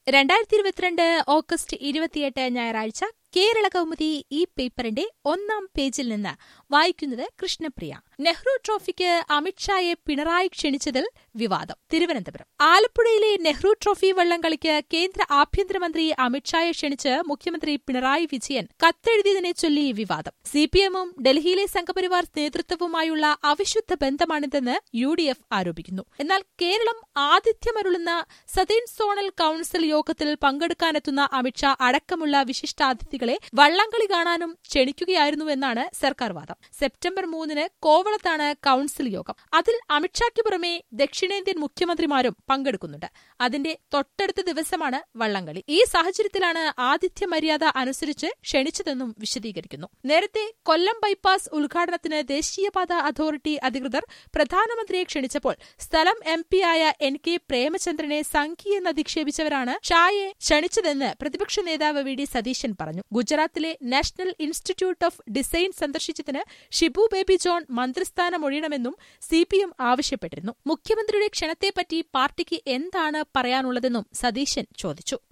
രണ്ടായിരത്തി ഇരുപത്തിരണ്ട് ഓഗസ്റ്റ് ഇരുപത്തിയെട്ട് ഞായറാഴ്ച കേരള കൗമുദി ഈ പേപ്പറിന്റെ ഒന്നാം പേജിൽ നിന്ന് വായിക്കുന്നത് കൃഷ്ണപ്രിയ നെഹ്റു ട്രോഫിക്ക് അമിത്ഷായെ പിണറായി ക്ഷണിച്ചതിൽ വിവാദം തിരുവനന്തപുരം ആലപ്പുഴയിലെ നെഹ്റു ട്രോഫി വള്ളംകളിക്ക് കേന്ദ്ര ആഭ്യന്തരമന്ത്രി അമിത്ഷായെ ക്ഷണിച്ച് മുഖ്യമന്ത്രി പിണറായി വിജയൻ കത്തെഴുതിയതിനെ ചൊല്ലി വിവാദം സിപിഎമ്മും ഡൽഹിയിലെ സംഘപരിവാർ നേതൃത്വവുമായുള്ള അവിശുദ്ധ ബന്ധമാണിതെന്ന് യു ഡി എഫ് ആരോപിക്കുന്നു എന്നാൽ കേരളം ആതിഥ്യമരുളുന്ന സതേൺ സോണൽ കൌൺസിൽ യോഗത്തിൽ പങ്കെടുക്കാനെത്തുന്ന അമിത്ഷാ അടക്കമുള്ള വിശിഷ്ടാതിഥികളെ വള്ളംകളി കാണാനും ക്ഷണിക്കുകയായിരുന്നുവെന്നാണ് സർക്കാർ വാദം സെപ്റ്റംബർ മൂന്നിന് കോവളത്താണ് കൌൺസിൽ യോഗം അതിൽ അമിത്ഷായ്ക്ക് പുറമെ ദക്ഷിണേന്ത്യൻ മുഖ്യമന്ത്രിമാരും പങ്കെടുക്കുന്നുണ്ട് അതിന്റെ തൊട്ടടുത്ത ദിവസമാണ് വള്ളംകളി ഈ സാഹചര്യത്തിലാണ് ആതിഥ്യ മര്യാദ അനുസരിച്ച് ക്ഷണിച്ചതെന്നും വിശദീകരിക്കുന്നു നേരത്തെ കൊല്ലം ബൈപ്പാസ് ഉദ്ഘാടനത്തിന് ദേശീയപാത അതോറിറ്റി അധികൃതർ പ്രധാനമന്ത്രിയെ ക്ഷണിച്ചപ്പോൾ സ്ഥലം എം പിയായ എൻ കെ പ്രേമചന്ദ്രനെ സംഘിയെന്ന് അധിക്ഷേപിച്ചവരാണ് ഷായെ ക്ഷണിച്ചതെന്ന് പ്രതിപക്ഷ നേതാവ് വി ഡി സതീശൻ പറഞ്ഞു ഗുജറാത്തിലെ നാഷണൽ ഇൻസ്റ്റിറ്റ്യൂട്ട് ഓഫ് ഡിസൈൻ സന്ദർശിച്ചതിന് ഷിബു ബേബി ജോൺ മന്ത്രിസ്ഥാനം ഒഴിയണമെന്നും സിപിഎം ആവശ്യപ്പെട്ടിരുന്നു മുഖ്യമന്ത്രിയുടെ ക്ഷണത്തെപ്പറ്റി പാർട്ടിക്ക് എന്താണ് പറയാനുള്ളതെന്നും സതീശൻ ചോദിച്ചു